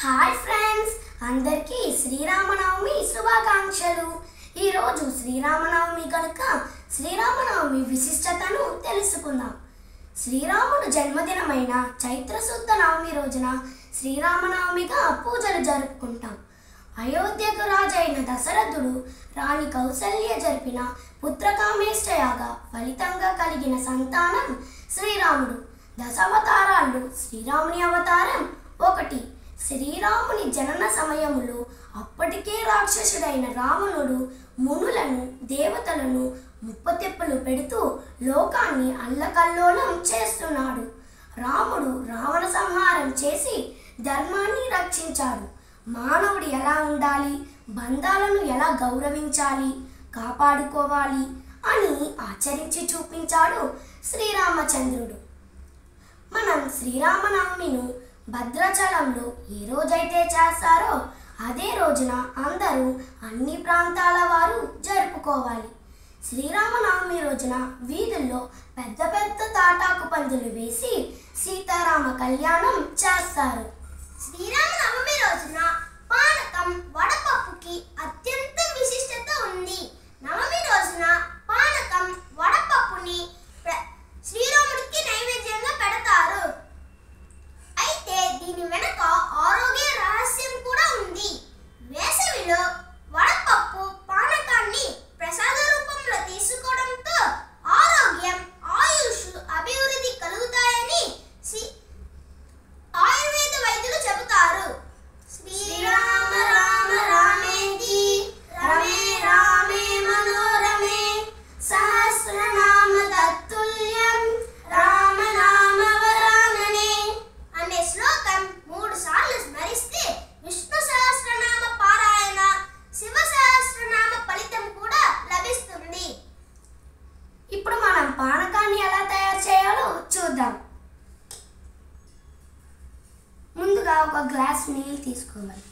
hi friends అందరికీ శ్రీరామనవమి శుభాకాంక్షలు ఈరోజు శ్రీరామనవమి కనుక శ్రీరామనవమి విశిష్టతను తెలుసుకుందాం శ్రీరాముడు జన్మదినమైన చైత్ర శుద్ధ నవమి రోజున శ్రీరామనవమిగా పూజలు జరుపుకుంటాం అయోధ్యకు రాజైన దశరథుడు రాణి కౌసల్య జరిపిన పుత్రకామేష్టయాగ ఫలితంగా కలిగిన సంతానం శ్రీరాముడు దశావతారాల్లో శ్రీరాముని అవతారం ఒకటి శ్రీరాముని జనన సమయములో అప్పటికే రాక్షసుడైన రావణుడు మునులను దేవతలను ముప్పతెప్పులు పెడుతూ లోకాన్ని అల్లకల్లోలం చేస్తున్నాడు రాముడు రావణ సంహారం చేసి ధర్మాన్ని రక్షించాడు మానవుడు ఎలా ఉండాలి బంధాలను ఎలా గౌరవించాలి కాపాడుకోవాలి అని ఆచరించి చూపించాడు శ్రీరామచంద్రుడు మనం శ్రీరామనవమిను భద్రాచలంలో ఏ రోజైతే చేస్తారో అదే రోజున అందరూ అన్ని ప్రాంతాల వారు జరుపుకోవాలి శ్రీరామనవమి రోజున వీధుల్లో పెద్ద పెద్ద తాటాకు పందులు వేసి సీతారామ కళ్యాణం చేస్తారు శ్రీరామనవమి రోజున పానకం వడపప్పుకి అత్యంత విశిష్టత ఉంది నవమి రోజున పానకం వడపప్పుని ప్ర- శ్రీరాముడికి నైవేద్యంగా పెడతారు అయితే దీని వెనక ఆరోగ్య రహస్యం కూడా ఉంది వేసవిలో వడపప్పు పానకాన్ని ప్రసాద రూపంలో తీసుకోవడంతో ఆరోగ్యం ఆయుష్ అభివృద్ధి కలుగుతాయని శ్రీ ఆయుర్వేద వైద్యులు చెబుతారు శ్రీరామ రామ రామేతి రమే రామే మనోరమే సహస్రనామ తత్తుల్యం రామ నామ వరాననే అనే శ్లోకం మూడు సార్లు స్మరిస్తే విష్ణు సహస్రనామ పారాయణ శివ సహస్రనామ ఫలితం కూడా లభిస్తుంది ఇప్పుడు మనం పానకాన్ని ఎలా తయారు చేయాలో చూద్దాం ముందుగా ఒక గ్లాస్ నీళ్ళు తీసుకోవాలి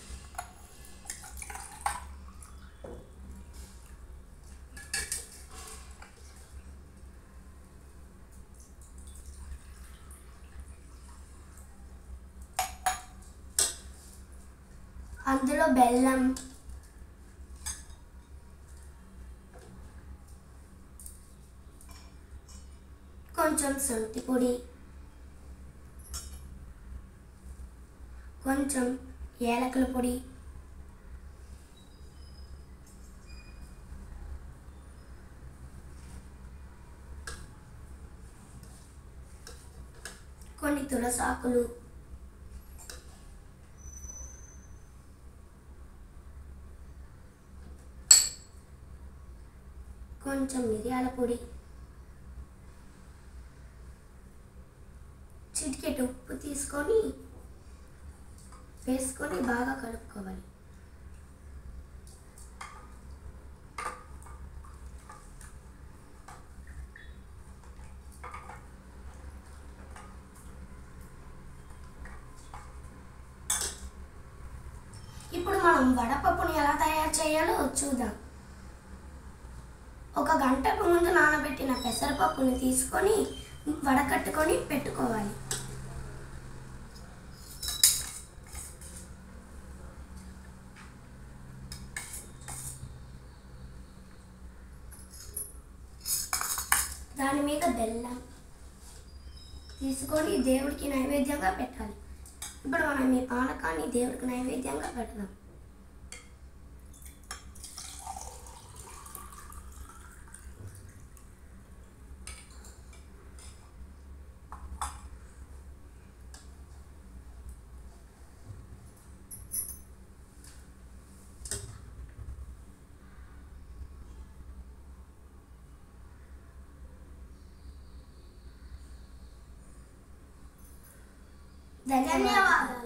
అందులో బెల్లం కొంచెం సొంటి పొడి కొంచెం ఏలకల పొడి కొన్ని తులసాకులు కొంచెం మిరియాల పొడి చిటికెట్ ఉప్పు తీసుకొని వేసుకొని బాగా కలుపుకోవాలి ఇప్పుడు మనం వడపప్పుని ఎలా తయారు చేయాలో చూద్దాం ఒక గంటకు ముందు నానబెట్టిన పెసరపప్పుని తీసుకొని వడకట్టుకొని పెట్టుకోవాలి దాని మీద బెల్లం తీసుకొని దేవుడికి నైవేద్యంగా పెట్టాలి ఇప్పుడు మనం ఈ పానకాన్ని దేవుడికి నైవేద్యంగా పెడదాం ధన్యవాదాలు